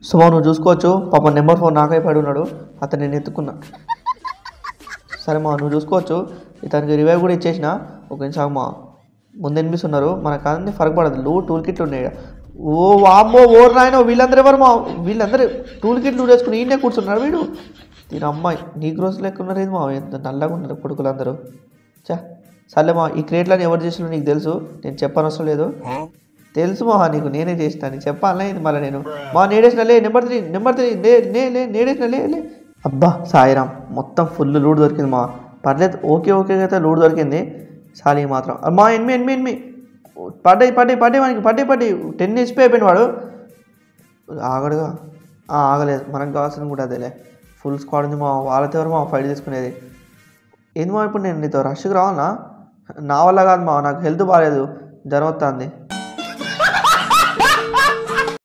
so నువ్వు చూసుకోవచ్చు పాప నెంబర్ ఫోర్ నాకై పడి ఉన్నాడు అతను నేను ఎత్తుకున్నా సరే మా నువ్వు చూసుకోవచ్చు ఇతనికి రివైవ్ కూడా ఇచ్చేసిన ఒక నిమిషం మా ముందు ఎనిమిస్తున్నారు మనకు అన్ని ఫరక్ పడదు లో టూల్ కిట్లు ఉన్నాయి ఓ వామ్మో ఓర్ నాయన వీళ్ళందరూ ఎవరు మా వీళ్ళందరూ టూల్ కిట్లు వేసుకుని ఈయనే కూర్చున్నారు వీడు దీని అమ్మాయి నీ గ్రోస్ లెక్క ఉన్నారు ఏంది మా ఎంత నల్లగా ఉన్నారు కొడుకులందరూ చా సర్లే మా ఈ క్రియేట్లని ఎవరు చేసినా నీకు తెలుసు నేను చెప్పనవసరం లేదు తెలుసు మా నీకు నేనే చేసిన నీకు చెప్పాలనే ఇది మళ్ళీ నేను మా నేడేసిన లే నెంబర్ త్రీ నెంబర్ త్రీ లే లే లే నేడేసిన లే లే అబ్బా సాయిరామ్ మొత్తం ఫుల్ లూడ్ దొరికింది మా పర్లేదు ఓకే ఓకే అయితే లూడ్ దొరికింది సాలి మాత్రం మా ఎనిమిది ఎనిమిది ఎనిమిది పడ్డాయి పడ్డాయి పడ్డాయి మనకి పడ్డాయి పడ్డాయి టెన్ హెచ్పి అయిపోయింది వాడు ఆగడుగా ఆ, ఆగలేదు మనకు కావాల్సింది కూడా అదేలే ఫుల్ స్క్వాడ్ ఉంది మా వాళ్ళతో ఎవరు మా ఫైట్ తీసుకునేది ఏంది మా ఇప్పుడు నేను నీతో రష్కి రావాలనా నా వల్ల కాదు మా నాకు హెల్త్ బాగాలేదు జ్వరం వస్తుంది